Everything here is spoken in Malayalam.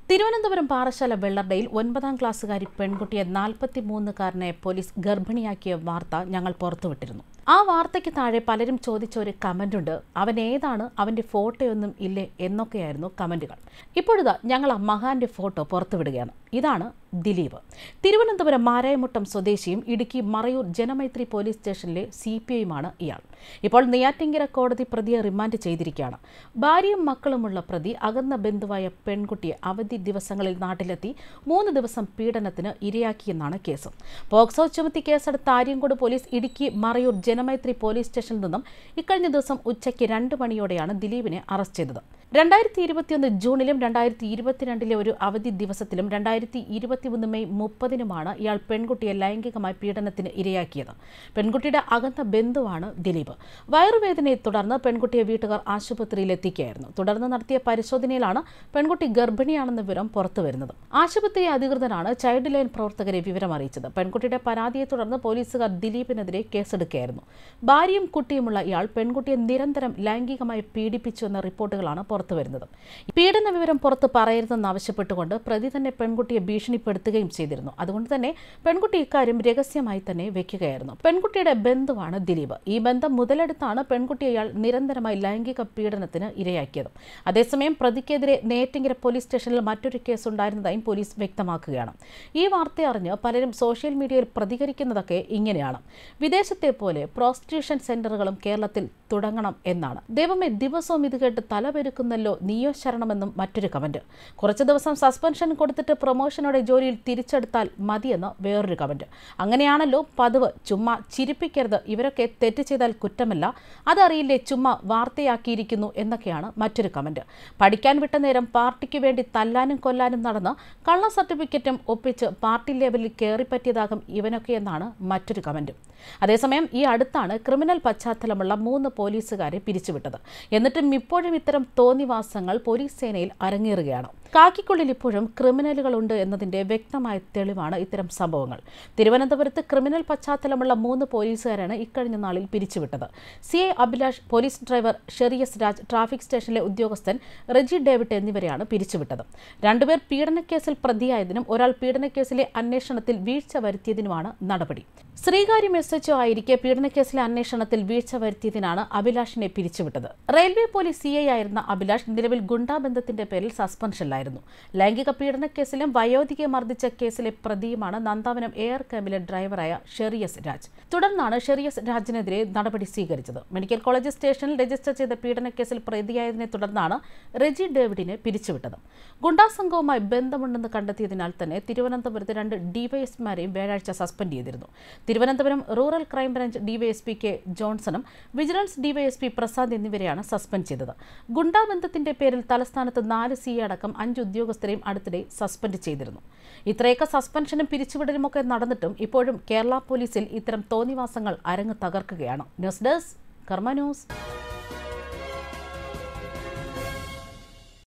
തിരുവനന്തപുരം പാറശാല വെള്ളർഡയിൽ ഒൻപതാം ക്ലാസ്സുകാരി പെൺകുട്ടിയെ നാൽപ്പത്തി മൂന്നുകാരനെ പോലീസ് ഗർഭിണിയാക്കിയ വാർത്ത ഞങ്ങൾ പുറത്തുവിട്ടിരുന്നു ആ വാർത്തയ്ക്ക് താഴെ പലരും ചോദിച്ച ഒരു കമന്റുണ്ട് അവൻ ഏതാണ് അവന്റെ ഫോട്ടോയൊന്നും ഇല്ലേ എന്നൊക്കെയായിരുന്നു കമന്റുകൾ ഇപ്പോഴിതാ ഞങ്ങൾ ആ മഹാന്റെ ഫോട്ടോ പുറത്തുവിടുകയാണ് ഇതാണ് ദിലീപ് തിരുവനന്തപുരം മാരായമുട്ടം സ്വദേശിയും ഇടുക്കി മറയൂർ ജനമൈത്രി പോലീസ് സ്റ്റേഷനിലെ സി പി ഐയുമാണ് ഇയാൾ ഇപ്പോൾ നെയ്യാറ്റിങ്കര കോടതി പ്രതിയെ റിമാൻഡ് ചെയ്തിരിക്കുകയാണ് ഭാര്യയും മക്കളുമുള്ള പ്രതി അകന്ന ബന്ധുവായ പെൺകുട്ടിയെ അവധി ദിവസങ്ങളിൽ നാട്ടിലെത്തി മൂന്ന് ദിവസം പീഡനത്തിന് ഇരയാക്കിയെന്നാണ് കേസ് പോക്സോ ചുമത്തി കേസെടുത്ത ആര്യങ്കോട് പോലീസ് ഇടുക്കി മറയൂർ ജനമൈത്രി പോലീസ് സ്റ്റേഷനിൽ നിന്നും ഇക്കഴിഞ്ഞ ദിവസം ഉച്ചയ്ക്ക് രണ്ട് മണിയോടെയാണ് ദിലീപിനെ അറസ്റ്റ് ചെയ്തത് രണ്ടായിരത്തി ഇരുപത്തിയൊന്ന് ജൂണിലും രണ്ടായിരത്തി ഇരുപത്തിരണ്ടിലെ ഒരു അവധി ദിവസത്തിലും രണ്ടായിരത്തി ഇരുപത്തിമൂന്ന് മെയ് മുപ്പതിനുമാണ് ഇയാൾ പെൺകുട്ടിയെ ലൈംഗികമായി പീഡനത്തിന് ഇരയാക്കിയത് പെൺകുട്ടിയുടെ അകന്ന ബന്ധുവാണ് ദിലീപ് വയറുവേദനയെ തുടർന്ന് പെൺകുട്ടിയെ വീട്ടുകാർ ആശുപത്രിയിൽ എത്തിക്കുകയായിരുന്നു തുടർന്ന് നടത്തിയ പരിശോധനയിലാണ് പെൺകുട്ടി ഗർഭിണിയാണെന്ന വിവരം പുറത്തുവരുന്നത് ആശുപത്രി അധികൃതരാണ് ചൈൽഡ് ലൈൻ പ്രവർത്തകരെ വിവരം അറിയിച്ചത് പെൺകുട്ടിയുടെ പരാതിയെ തുടർന്ന് പോലീസുകാർ ദിലീപിനെതിരെ കേസെടുക്കുകയായിരുന്നു ഭാര്യയും കുട്ടിയുമുള്ള ഇയാൾ പെൺകുട്ടിയെ നിരന്തരം ലൈംഗികമായി പീഡിപ്പിച്ചു എന്ന റിപ്പോർട്ടുകളാണ് പുറത്തുവരുന്നത് പീഡന വിവരം പുറത്ത് പറയരുതെന്ന് ആവശ്യപ്പെട്ടുകൊണ്ട് പ്രതി തന്നെ പെൺകുട്ടിയെ ഭീഷണിപ്പെടുത്തുകയും ചെയ്തിരുന്നു അതുകൊണ്ട് തന്നെ പെൺകുട്ടി ഇക്കാര്യം രഹസ്യമായി തന്നെ വെക്കുകയായിരുന്നു പെൺകുട്ടിയുടെ ബന്ധുവാണ് ദിലീപ് ഈ ബന്ധം മുതലെടുത്താണ് പെൺകുട്ടിയെ ഇയാൾ നിരന്തരമായി ലൈംഗിക പീഡനത്തിന് ഇരയാക്കിയത് അതേസമയം പ്രതിക്കെതിരെ നേറ്റിങ്കര പോലീസ് സ്റ്റേഷനിൽ മറ്റൊരു കേസ് ഉണ്ടായിരുന്നതായും പോലീസ് വ്യക്തമാക്കുകയാണ് ഈ വാർത്ത അറിഞ്ഞ് പലരും സോഷ്യൽ മീഡിയയിൽ പ്രതികരിക്കുന്നതൊക്കെ ഇങ്ങനെയാണ് വിദേശത്തെ പോലെ പ്രോസ്റ്റിറ്റ്യൂഷൻ സെന്ററുകളും കേരളത്തിൽ തുടങ്ങണം എന്നാണ് ദൈവമേ ദിവസവും ഇത് കേട്ട് തലപെരുക്കുന്നല്ലോ നീയോ ശരണമെന്നും മറ്റൊരു കമന്റ് കുറച്ച് ദിവസം സസ്പെൻഷൻ കൊടുത്തിട്ട് പ്രൊമോഷനോടെ ജോലിയിൽ തിരിച്ചെടുത്താൽ മതിയെന്ന് വേറൊരു കമന്റ് അങ്ങനെയാണല്ലോ പതിവ് ചുമ്മാ ചിരിപ്പിക്കരുത് ഇവരൊക്കെ തെറ്റ് ചെയ്താൽ കുറ്റമല്ല അതറിയില്ലേ ചുമ്മാ വാർത്തയാക്കിയിരിക്കുന്നു എന്നൊക്കെയാണ് മറ്റൊരു കമന്റ് പഠിക്കാൻ വിട്ട നേരം പാർട്ടിക്ക് വേണ്ടി തല്ലാനും കൊല്ലാനും നടന്ന് കള്ള സർട്ടിഫിക്കറ്റും ഒപ്പിച്ച് പാർട്ടി ലെവലിൽ കയറിപ്പറ്റിയതാകും ഇവനൊക്കെ എന്നാണ് മറ്റൊരു കമന്റ് അതേസമയം ഈ അടുത്താണ് ക്രിമിനൽ പശ്ചാത്തലമുള്ള മൂന്ന് പോലീസുകാരെ പിരിച്ചുവിട്ടത് എന്നിട്ടും ഇപ്പോഴും ഇത്തരം തോന്നിവാസങ്ങൾ പോലീസ് സേനയിൽ അരങ്ങേറുകയാണ് കാക്കിക്കുള്ളിൽ ഇപ്പോഴും ക്രിമിനലുകളുണ്ട് എന്നതിന്റെ വ്യക്തമായ തെളിവാണ് ഇത്തരം സംഭവങ്ങൾ തിരുവനന്തപുരത്ത് ക്രിമിനൽ പശ്ചാത്തലമുള്ള മൂന്ന് പോലീസുകാരാണ് ഇക്കഴിഞ്ഞ നാളിൽ പിരിച്ചുവിട്ടത് C I Abhilash police driver Sheriyas Raj traffic സ്റ്റേഷനിലെ ഉദ്യോഗസ്ഥൻ റെജി ഡേവിഡ് എന്നിവരെയാണ് പിരിച്ചുവിട്ടത് രണ്ടുപേർ പീഡനക്കേസിൽ പ്രതിയായതിനും ഒരാൾ പീഡനക്കേസിലെ അന്വേഷണത്തിൽ വീഴ്ച വരുത്തിയതിനുമാണ് നടപടി ശ്രീകാര്യം എസ് എച്ച്ഒ ആയിരിക്കെ പീഡനക്കേസിലെ അന്വേഷണത്തിൽ വീഴ്ച വരുത്തിയതിനാണ് അഭിലാഷിനെ പിരിച്ചുവിട്ടത് റെയിൽവേ പോലീസ് സി ഐ ആയിരുന്ന അഭിലാഷ് നിലവിൽ ഗുണ്ടാബന്ധത്തിന്റെ പേരിൽ സസ്പെൻഷനിലായിരുന്നു ലൈംഗിക പീഡനക്കേസിലും വയോധികയെ മർദ്ദിച്ച കേസിലെ പ്രതിയുമാണ് നന്ദാവനം എയർ ക്യാമ്പിലെ ഡ്രൈവറായ ഷെറിയസ് രാജ് തുടർന്നാണ് ഷെറിയസ് രാജിനെതിരെ നടപടി സ്വീകരിച്ചത് മെഡിക്കൽ കോളേജ് സ്റ്റേഷനിൽ രജിസ്റ്റർ ചെയ്ത പീഡനക്കേസിൽ പ്രതിയായതിനെ തുടർന്നാണ് റെജി ഡേവിഡിനെ പിരിച്ചുവിട്ടത് ഗുണ്ടാ സംഘവുമായി ബന്ധമുണ്ടെന്ന് കണ്ടെത്തിയതിനാൽ തന്നെ തിരുവനന്തപുരത്ത് രണ്ട് ഡിവൈഎസ്മാരെയും വ്യാഴാഴ്ച സസ്പെൻഡ് ചെയ്തിരുന്നു Thiruvananthapuram rural crime branch DYSP K ജോൺസണും വിജിലൻസ് ഡിവൈഎസ്പി പ്രസാദ് എന്നിവരെയാണ് സസ്പെൻഡ് ചെയ്തത് ഗുണ്ടാ ബന്ധത്തിന്റെ പേരിൽ തലസ്ഥാനത്ത് നാല് സി അടക്കം അഞ്ച് ഉദ്യോഗസ്ഥരെയും അടുത്തിടെ സസ്പെൻഡ് ചെയ്തിരുന്നു ഇത്രയൊക്കെ സസ്പെൻഷനും പിരിച്ചുവിടലുമൊക്കെ നടന്നിട്ടും ഇപ്പോഴും കേരള പോലീസിൽ ഇത്തരം തോന്നിവാസങ്ങൾ അരങ്ങ് തകർക്കുകയാണ് ന്യൂസ് ഡെസ്ക് കർമ്മ ന്യൂസ്